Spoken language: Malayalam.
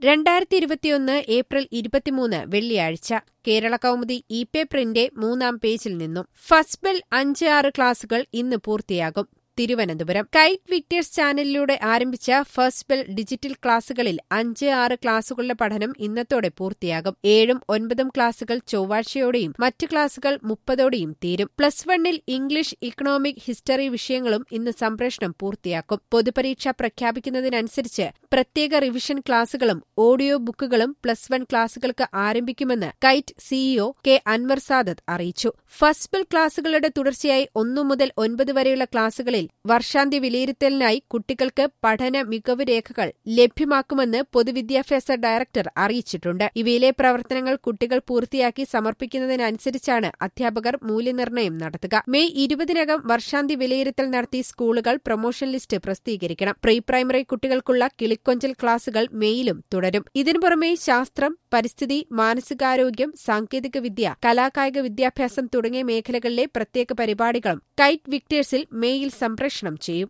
രണ്ടായിരത്തി ഇരുപത്തിയൊന്ന് ഏപ്രിൽ ഇരുപത്തിമൂന്ന് വെള്ളിയാഴ്ച കേരള കൗമുദി ഇ പേപ്പറിന്റെ മൂന്നാം പേജിൽ നിന്നും ഫസ്റ്റ് ബെൽ അഞ്ച് ആറ് ക്ലാസുകൾ ഇന്ന് പൂർത്തിയാകും തിരുവനന്തപുരം കൈറ്റ് വിക്ടേഴ്സ് ചാനലിലൂടെ ആരംഭിച്ച ഫസ്റ്റ് ബെൽ ഡിജിറ്റൽ ക്ലാസുകളിൽ അഞ്ച് ആറ് ക്ലാസുകളുടെ പഠനം ഇന്നത്തോടെ പൂർത്തിയാകും ഏഴും ഒൻപതും ക്ലാസുകൾ ചൊവ്വാഴ്ചയോടെയും മറ്റ് ക്ലാസുകൾ മുപ്പതോടെയും തീരും പ്ലസ് വണ്ണിൽ ഇംഗ്ലീഷ് ഇക്കണോമിക് ഹിസ്റ്ററി വിഷയങ്ങളും ഇന്ന് സംപ്രേഷണം പൂർത്തിയാക്കും പൊതുപരീക്ഷ പ്രഖ്യാപിക്കുന്നതിനനുസരിച്ച് പ്രത്യേക റിവിഷൻ ക്ലാസുകളും ഓഡിയോ ബുക്കുകളും പ്ലസ് വൺ ക്ലാസുകൾക്ക് ആരംഭിക്കുമെന്ന് KITE CEO K Anvar Sadath അറിയിച്ചു ഫസ്റ്റ് ബെൽ ക്ലാസുകളുടെ തുടർച്ചയായി ഒന്നു മുതൽ ഒൻപത് വരെയുള്ള ക്ലാസുകളിൽ വർഷാന്ത്യ വിലയിരുത്തലിനായി കുട്ടികൾക്ക് പഠന മികവ് രേഖകൾ ലഭ്യമാക്കുമെന്ന് പൊതുവിദ്യാഭ്യാസ ഡയറക്ടർ അറിയിച്ചിട്ടുണ്ട് ഇവയിലെ പ്രവർത്തനങ്ങൾ കുട്ടികൾ പൂർത്തിയാക്കി സമർപ്പിക്കുന്നതിനനുസരിച്ചാണ് അധ്യാപകർ മൂല്യനിർണ്ണയം നടത്തുക മെയ് ഇരുപതിനകം വർഷാന്ത്യ വിലയിരുത്തൽ നടത്തി സ്കൂളുകൾ പ്രൊമോഷൻ ലിസ്റ്റ് പ്രസിദ്ധീകരിക്കണം പ്രീ പ്രൈമറി കുട്ടികൾക്കുള്ള കിളിക്കൊഞ്ചൽ ക്ലാസുകൾ മെയിലും തുടരും ഇതിനു പുറമെ ശാസ്ത്രം പരിസ്ഥിതി മാനസികാരോഗ്യം സാങ്കേതികവിദ്യ കലാകായിക വിദ്യാഭ്യാസം തുടങ്ങിയ മേഖലകളിലെ പ്രത്യേക പരിപാടികളും കൈറ്റ് വിക്ടേഴ്സിൽ മെയിൽ സംപ്രേഷണം ചെയ്യും